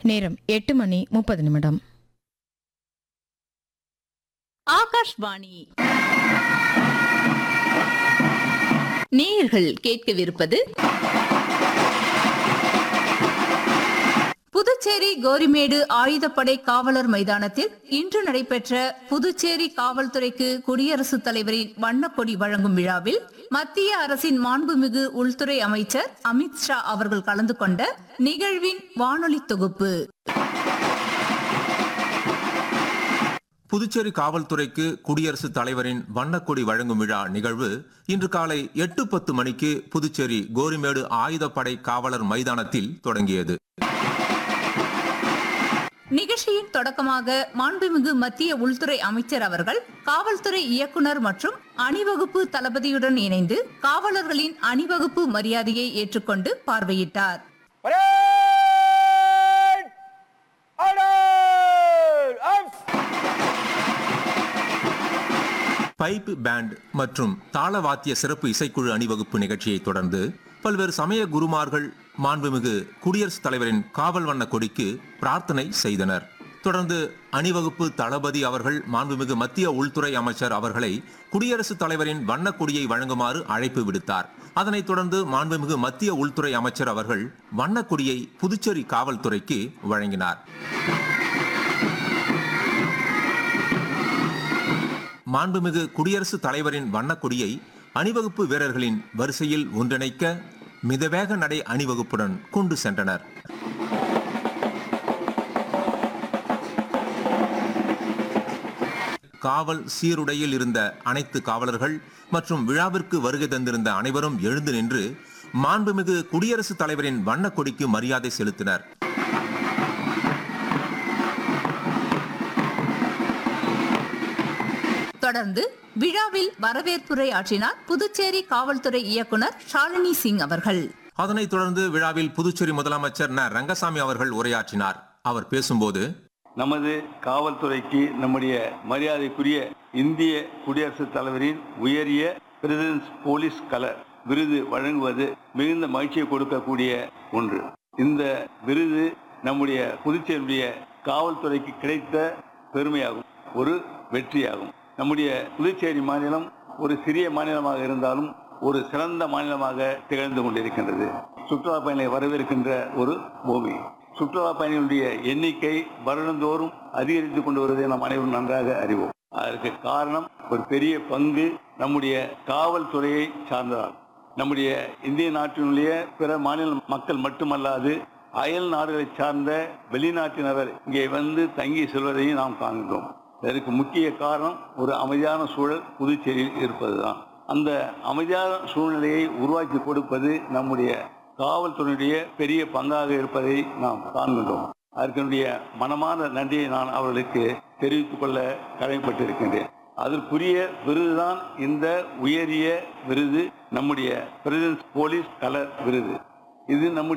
நேரம் எட்டு மணி முப்பது நிமிடம் ஆகாஷ்வாணி நேயர்கள் கேட்கவிருப்பது புதுச்சேரி கோரிமேடு ஆயுதப்படை காவலர் மைதானத்தில் இன்று நடைபெற்ற புதுச்சேரி காவல்துறைக்கு குடியரசுத் தலைவரின் வண்ணக்கொடி வழங்கும் விழாவில் மத்திய அரசின் மாண்புமிகு உள்துறை அமைச்சர் அமித் ஷா அவர்கள் கலந்து கொண்ட நிகழ்வின் வானொலி தொகுப்பு புதுச்சேரி காவல்துறைக்கு குடியரசுத் தலைவரின் வண்ணக்கொடி வழங்கும் விழா நிகழ்வு இன்று காலை எட்டு பத்து மணிக்கு புதுச்சேரி கோரிமேடு ஆயுதப்படை காவலர் மைதானத்தில் தொடங்கியது நிகழ்ச்சியின் தொடக்கமாக மாண்புமிகு மத்திய உள்துறை அமைச்சர் அவர்கள் காவல்துறை இயக்குனர் மற்றும் அணிவகுப்பு தளபதியுடன் இணைந்து காவலர்களின் அணிவகுப்பு மரியாதையை ஏற்றுக்கொண்டு பார்வையிட்டார் Parade! Order! Arms! Pipe band மற்றும் தாளவாத்திய சிறப்பு இசைக்குழு அணிவகுப்பு நிகழ்ச்சியை தொடர்ந்து பல்வேறு சமய குருமார்கள் மாண்புமிகு குடியரசுத் தலைவரின் காவல் வண்ண கொடிக்கு பிரார்த்தனை செய்தனர் தொடர்ந்து அணிவகுப்பு தளபதி அவர்கள் மாண்புமிகு மத்திய உள்துறை அமைச்சர் அவர்களை குடியரசுத் தலைவரின் வண்ணக் கொடியை வழங்குமாறு அழைப்பு விடுத்தார் அதனைத் தொடர்ந்து மாண்புமிகு மத்திய உள்துறை அமைச்சர் அவர்கள் வண்ணக் கொடியை புதுச்சேரி காவல்துறைக்கு வழங்கினார் மாண்புமிகு குடியரசுத் தலைவரின் வண்ணக்கொடியை அணிவகுப்பு வீரர்களின் வரிசையில் ஒன்றிணைக்க மிதவேக நடை அணிவகுப்புடன் கொண்டு சென்றனர் காவல் சீருடையில் இருந்த அனைத்து காவலர்கள் மற்றும் விழாவிற்கு வருகை தந்திருந்த அனைவரும் எழுந்து நின்று மாண்புமிகு குடியரசுத் தலைவரின் வண்ணக்கொடிக்கு மரியாதை செலுத்தினர் தொடர்ந்து விழாவில் வரவேற்புரை ஆற்றினார் புதுச்சேரி காவல்துறை இயக்குனர் ஷாலினி சிங் அவர்கள் அதனைத் தொடர்ந்து விழாவில் புதுச்சேரி முதலமைச்சர் ந ரங்கசாமி அவர்கள் உரையாற்றினார் அவர் பேசும்போது நமது காவல்துறைக்கு நம்முடைய மரியாதைக்குரிய இந்திய குடியரசுத் தலைவரின் உயரிய பிரசிடென்ஸ் போலீஸ் கலர் விருது வழங்குவது மிகுந்த மகிழ்ச்சியை கொடுக்கக்கூடிய ஒன்று இந்த விருது நம்முடைய புதுச்சேரியுடைய காவல்துறைக்கு கிடைத்த பெருமையாகும் ஒரு வெற்றியாகும் நம்முடைய புதுச்சேரி மாநிலம் ஒரு சிறிய மாநிலமாக இருந்தாலும் ஒரு சிறந்த மாநிலமாக திகழ்ந்து கொண்டிருக்கின்றது சுற்றுலா பயணிகளை வரவேற்கின்ற ஒரு பூமி சுற்றுலா பயணிகளுடைய எண்ணிக்கை வருடந்தோறும் அதிகரித்து கொண்டு வருவதை நாம் அனைவரும் நன்றாக அறிவோம் அதற்கு காரணம் ஒரு பெரிய பங்கு நம்முடைய காவல்துறையை சார்ந்ததாகும் நம்முடைய இந்திய நாட்டினுடைய பிற மாநில மக்கள் மட்டுமல்லாது அயல் நாடுகளை சார்ந்த வெளிநாட்டினர் இங்கே வந்து தங்கி செல்வதையும் நாம் காண்கிறோம் இதற்கு முக்கிய காரணம் ஒரு அமைதியான சூழல் புதுச்சேரியில் இருப்பதுதான் அந்த அமைதியான சூழ்நிலையை உருவாக்கி கொடுப்பது நம்முடைய காவல்துறையுடைய பெரிய பங்காக இருப்பதை நாம் காண்கின்றோம் அதற்கென்னுடைய மனமான நன்றியை நான் அவர்களுக்கு தெரிவித்துக் கொள்ள கடமைப்பட்டிருக்கின்றேன் அதற்குரிய விருதுதான் இந்த உயரிய விருது நம்முடைய பிரசிடென்ட் போலீஸ் கலர் விருது இது நம்முடைய